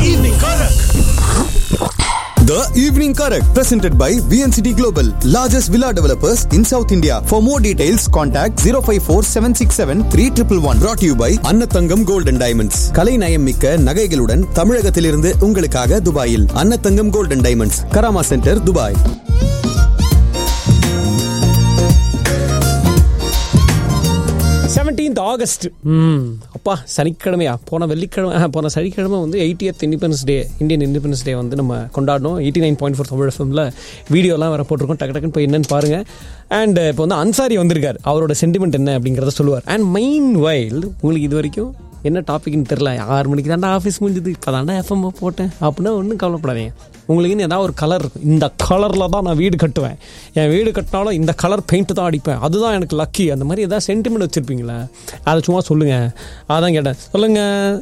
Evening Karak. The Evening Correct, presented by VNCT Global, largest villa developers in South India. For more details, contact 054 767 3111. Brought to you by அன்னத்தங்கம் Gold and Diamonds. கலை நயம் மிக்க நகைகளுடன் தமிழகத்திலிருந்து உங்களுக்காக துபாயில் Annathangam Gold and Diamonds, Karama centre Dubai seventeenth August ம் அப்பா சனிக்கிழமையா போன வெள்ளிக்கிழமை ஆஹா, போன சனிக்கிழமை வந்து eightieth independence day Indian independence day வந்து நம்ம கொண்டாடணும் eighty nine point four Tamil எஃப்எம்ல வீடியோலாம் வர போட்டிருக்கோம் டக்கு டக்குன்னு போய் என்னன்னு பாருங்க அண்ட் இப்போ வந்து அன்சாரி வந்திருக்கார் அவரோட சென்டிமெண்ட் என்ன அப்படிங்கிறத சொல்லுவார் அண்ட் மைன் வைல்டு உங்களுக்கு இது வரைக்கும் என்ன டாபிக்னு தெரில ஆறு மணிக்கு தாண்டா ஆஃபீஸ் முடிஞ்சது இப்போ தாண்டா எஃப்எம் போட்டேன் அப்படின்னா ஒன்றும் கவலைப்படாதீங்க உங்களுக்குன்னு ஏதாவது ஒரு கலர் இருக்கும் இந்த கலரில் தான் நான் வீடு கட்டுவேன் என் வீடு கட்டினாலும் இந்த கலர் பெயிண்ட் தான் அடிப்பேன் அதுதான் எனக்கு லக்கி அந்த மாதிரி ஏதாவது சென்டிமெண்ட் வச்சுருப்பீங்களா அதை சும்மா சொல்லுங்கள் அதான் கேட்டேன் சொல்லுங்கள்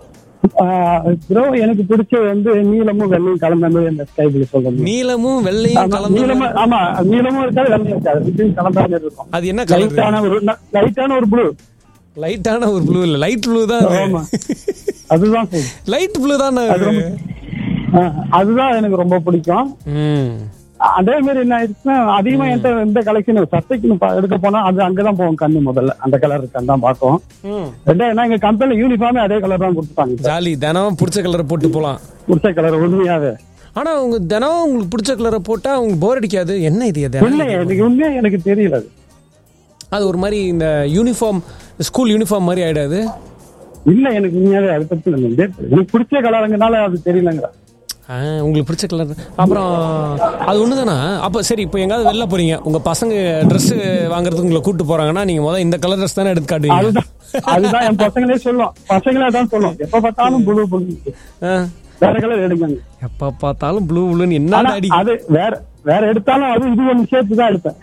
ப்ரோ எனக்கு பிடிச்சது வந்து நீலமும் வெள்ளையும் கலந்த மாதிரி அந்த ஸ்கை ப்ளூ சொல்றது நீலமும் வெள்ளையும் ஆமா, கலந்து நீலமும் ஆமா நீலமும் இருக்காது வெள்ளையும் இருக்காது ரெண்டும் கலந்த மாதிரி இருக்கும் அது என்ன கலர் லைட்டான ஒரு லைட்டான ஒரு ப்ளூ லைட்டான ஒரு ப்ளூ இல்லை லைட் ப்ளூ தான் ஆமா அதுதான் சரி. லைட் ப்ளூ தான் அது ரொம்ப ஆ, அதுதான் எனக்கு ரொம்ப பிடிக்கும் ம் அதே மாதிரி என்ன ஆயிடுச்சுன்னா அதிகமா என்கிட்ட எந்த கலெக்ஷன் சட்டைக்கு பா- எடுக்க போனா அது அங்கதான் போவோம் கண்ணு முதல்ல அந்த கலர் இருக்கான்னு தான் பார்க்கும் ம் ரெண்டாவது எங்க கம்பெனில யூனிஃபார்மே அதே கலர் தான் கொடுத்தாங்க ஜாலி தினம் பிடிச்ச கலரை போட்டு போகலாம் குடிச்ச கலர் உண்மையாவே ஆனா உங்க தினம் உங்களுக்கு பிடிச்ச கலரை போட்டா உங்களுக்கு போர் அடிக்காது என்ன இது இல்ல தினம் எனக்கு உண்மையா எனக்கு தெரியல அது அது ஒரு மாதிரி இந்த யூனிஃபார்ம் ஸ்கூல் யூனிஃபார்ம் மாதிரி ஆயிடாது இல்ல எனக்கு உண்மையாவே அதை பத்தி இல்ல. எனக்கு பிடிச்ச கலருங்கனால அது தெரியலங்கிற ஆ, உங்களுக்கு பிடிச்ச கலர் அப்புறம் அது ஒண்ணுதானா அப்ப சரி இப்போ எங்காவது வெளில போறீங்க உங்க பசங்க Dress வாங்குறதுக்கு உங்களை கூட்டு போறாங்கன்னா நீங்க முதல்ல இந்த கலர் ட்ரெஸ் தானே எடுத்து காட்டுவீங்க அதுதான் அதுதான் என் பசங்களே சொல்லும் பசங்களே தான் சொல்லும் எப்ப பார்த்தாலும் புழு புழு ஆ. வேற கலர் எடுங்க எப்ப பார்த்தாலும் ப்ளூ ப்ளூன்னு என்ன ஆனா அடி அது வேற வேற எடுத்தாலும் அது இது ஒண்ணு சேர்த்து தான் எடுப்பேன்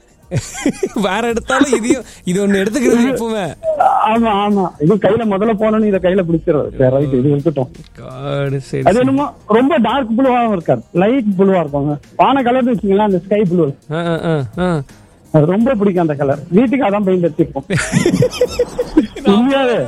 வேற எடுத்தாலும் இதையும் இது ஒண்ணு எடுத்துக்கிறது எப்பவுமே ஆமா ஆமா இது கையில முதல்ல போனோன்னு இதை கையில பிடிச்சிடுறது சரி ரைட் இது இருக்கட்டும் God, சரி அது என்னமோ ரொம்ப டார்க் ப்ளூவாவும் இருக்காது லைட் ப்ளூவா இருக்கும் பானை கலர் வச்சுங்களேன் அந்த ஸ்கை ப்ளூ ஆ, ஆ, ஆ, ஆ. அது ரொம்ப பிடிக்கும் அந்த கலர் வீட்டுக்கு அதான் பெயிண்ட் வச்சிருப்போம் உண்மையாவே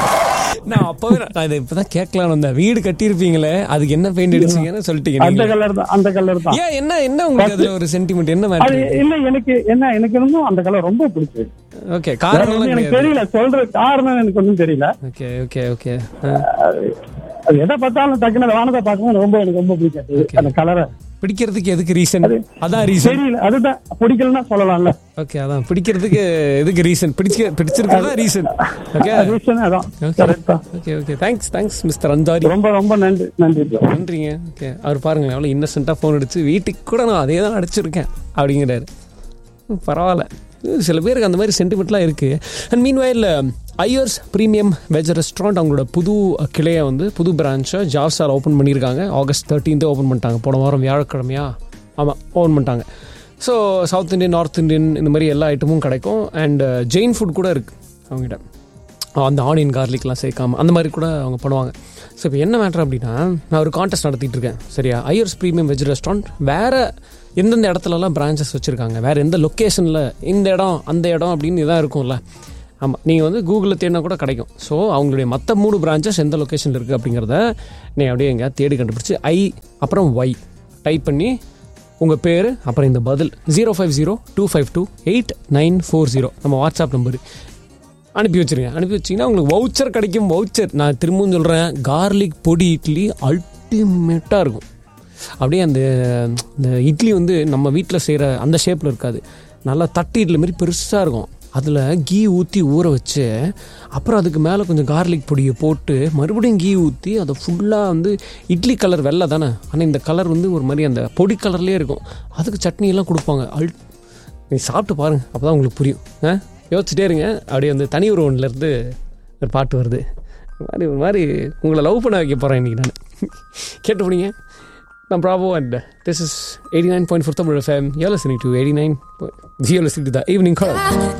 நான் அப்பவே நான் இதை இப்பதான் கேட்கலாம்னு வந்தேன் வீடு கட்டியிருப்பீங்களே அதுக்கு என்ன பெயிண்ட் அடிச்சீங்கன்னு சொல்லிட்டீங்க அந்த நீங்களே. கலர் தான் அந்த கலர் தான் ஏன் என்ன என்ன உங்களுக்கு அதுல ஒரு சென்டிமெண்ட் என்ன அது மேட்டர் இல்ல எனக்கு என்ன எனக்கு இன்னும் அந்த கலர் ரொம்ப பிடிச்சது ஓகே வேற காரணம் ஒண்ணும் எனக்கு கிடையாது தெரியல சொல்ற காரணம் எனக்கு ஒன்றும் தெரியல ஓகே ஓகே ஓகே அது அது எதை பார்த்தாலும் டக்குனு அந்த வானத்தை பார்க்கும்போது ரொம்ப எனக்கு ரொம்ப பிடிக்காது அந்த கலரை பிடிக்கிறதுக்கு எதுக்கு ரீசன் அதான் ரீசன் தெரியல அதுதான் பிடிக்கலன்னா சொல்லலாம்ல ஓகே அதான் பிடிக்கிறதுக்கு எதுக்கு ரீசன் பிடிச்ச பிடிச்சிருக்கிறதா ரீசன் ஓகே ரீசன் அதான் ஓகே கரெக்ட் தான் okay okay thanks thanks mister அந்தாரி ரொம்ப ரொம்ப நன்றி நன்றி bro. நன்றிங்க ஓகே அவர் பாருங்களேன் எவ்வளோ இன்னசென்ட்டாக ஃபோன் அடிச்சு வீட்டுக்கு கூட நான் அதே தான் அடிச்சிருக்கேன் அப்படிங்கிறாரு ம், பரவாயில்ல இது சில பேருக்கு அந்த மாதிரி சென்டிமெண்ட்லாம் இருக்குது அண்ட் மீன் வயலில் ஐயர்ஸ் ப்ரீமியம் வெஜ் ரெஸ்டாரண்ட் அவங்களோட புது கிளையை வந்து புது பிரான்ச்சை ஜாவ்ஸால் ஓப்பன் பண்ணியிருக்காங்க ஆகஸ்ட் தேர்ட்டீன்த்தே ஓப்பன் பண்ணிட்டாங்க போன வாரம் வியாழக்கிழமையா ஆமாம் ஓப்பன் பண்ணிட்டாங்க so south Indian north Indian இந்த மாதிரி எல்லா ஐட்டமும் கிடைக்கும் அண்ட் ஜெயின் ஃபுட் கூட இருக்குது அவங்ககிட்ட அந்த ஆனியன் கார்லிக்லாம் சேர்க்காம அந்த மாதிரி கூட அவங்க பண்ணுவாங்க ஸோ இப்போ என்ன மேட்ரு அப்படின்னா நான் ஒரு கான்டெஸ்ட் நடத்திட்டு இருக்கேன் சரியா ஐயர்ஸ் ப்ரீமியம் வெஜ் ரெஸ்டாரண்ட் வேற எந்தெந்த இடத்துலலாம் பிரான்ச்சஸ் வச்சுருக்காங்க வேற எந்த லொக்கேஷனில் இந்த இடம் அந்த இடம் அப்படின்னு இதான் இருக்கும்ல ஆமாம் நீங்கள் வந்து கூகுளில் தேடினா கூட கிடைக்கும் ஸோ அவங்களுடைய மற்ற மூணு பிரான்ச்சஸ் எந்த லொக்கேஷனில் இருக்குது அப்படிங்கிறத நீ அப்படியே எங்கேயாவது தேடி கண்டுபிடிச்சி ஐ அப்புறம் ஒய் டைப் பண்ணி உங்கள் பேர் அப்புறம் இந்த பதில் zero five zero two five two eight nine four zero நம்ம வாட்ஸ்அப் நம்பரு அனுப்பி வச்சிருங்க அனுப்பி வச்சிங்கன்னா உங்களுக்கு வவுச்சர் கிடைக்கும் வவுச்சர் நான் திரும்பவும் சொல்கிறேன் கார்லிக் பொடி இட்லி அல்டிமேட்டாக இருக்கும் அப்படியே அந்த இந்த இட்லி வந்து நம்ம வீட்டில் செய்கிற அந்த ஷேப்பில் இருக்காது நல்லா தட்டு இட்லி மாதிரி பெருசாக இருக்கும் அதில் கீ ஊற்றி ஊற வச்சு அப்புறம் அதுக்கு மேலே கொஞ்சம் கார்லிக் பொடியை போட்டு மறுபடியும் கீ ஊற்றி அதை ஃபுல்லாக வந்து இட்லி கலர் வெள்ளை தானே ஆனால் இந்த கலர் வந்து ஒரு மாதிரி அந்த பொடி கலர்லேயே இருக்கும் அதுக்கு சட்னி எல்லாம் கொடுப்பாங்க அல் நீ சாப்பிட்டு பாருங்க அப்போ தான் உங்களுக்கு புரியும் ஆ யோசிச்சுட்டே இருங்க அப்படியே வந்து தனி ஒருவன்லேருந்து ஒரு பாட்டு வருது ஒரு மாதிரி ஒரு மாதிரி உங்களை லவ் பண்ண வைக்க போகிறேன் இன்றைக்கி நான் கேட்டு போனீங்க நான் bravo and this is eighty nine point four Tamil FM you listening to eighty nine you listening to the evening call